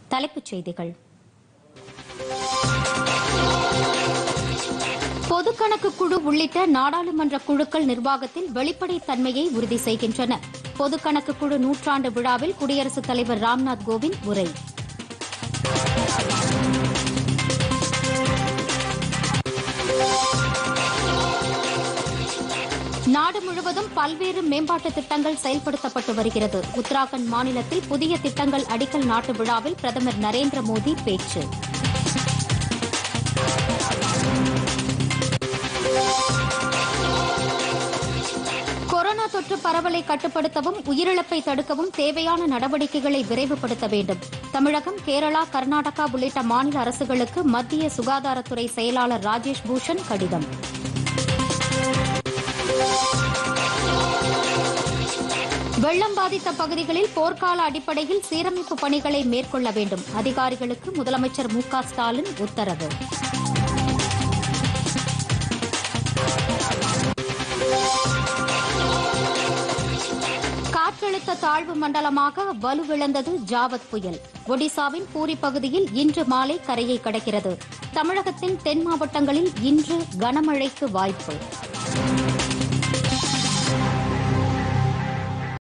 தலைப்புச் செய்திகள் பொதுக்கணக்கு குழு உள்ளிட்ட நாடாளுமன்ற குழுக்கள் நிர்வாகத்தில் வெளிப்படைத்தன்மையை உறுதி செய்கின்றன பொதுக்கணக்கு குழு நூற்றாண்டு விழாவில் குடியரசுத் தலைவர் ராம்நாத் கோவிந்த் உரை நாடு முழுவதும் பல்வேறு மேம்பாட்டு திட்டங்கள் செயல்படுத்தப்பட்டு வருகிறது உத்தராகண்ட் மாநிலத்தில் புதிய திட்டங்கள் அடிக்கல் நாட்டு விழாவில் பிரதமர் நரேந்திர மோடி பேச்சு கொரோனா தொற்று பரவலை கட்டுப்படுத்தவும் உயிரிழப்பை தடுக்கவும் தேவையான நடவடிக்கைகளை விரைவுபடுத்த வேண்டும் தமிழகம் கேரளா கர்நாடகா உள்ளிட்ட மாநில அரசுகளுக்கு மத்திய சுகாதாரத்துறை செயலாளர் ராஜேஷ் பூஷன் கடிதம் வெள்ளம் பாதித்த பகுதிகளில் போர்க்கால அடிப்படையில் சீரமைப்பு பணிகளை மேற்கொள்ள வேண்டும் அதிகாரிகளுக்கு முதலமைச்சர் மு க ஸ்டாலின் உத்தரவு காற்றழுத்த தாழ்வு மண்டலமாக வலுவிழந்தது ஜாவத் புயல் ஒடிசாவின் பூரி பகுதியில் இன்று மாலை கரையை கடக்கிறது தமிழகத்தின் தென் மாவட்டங்களில் இன்று கனமழைக்கு வாய்ப்பு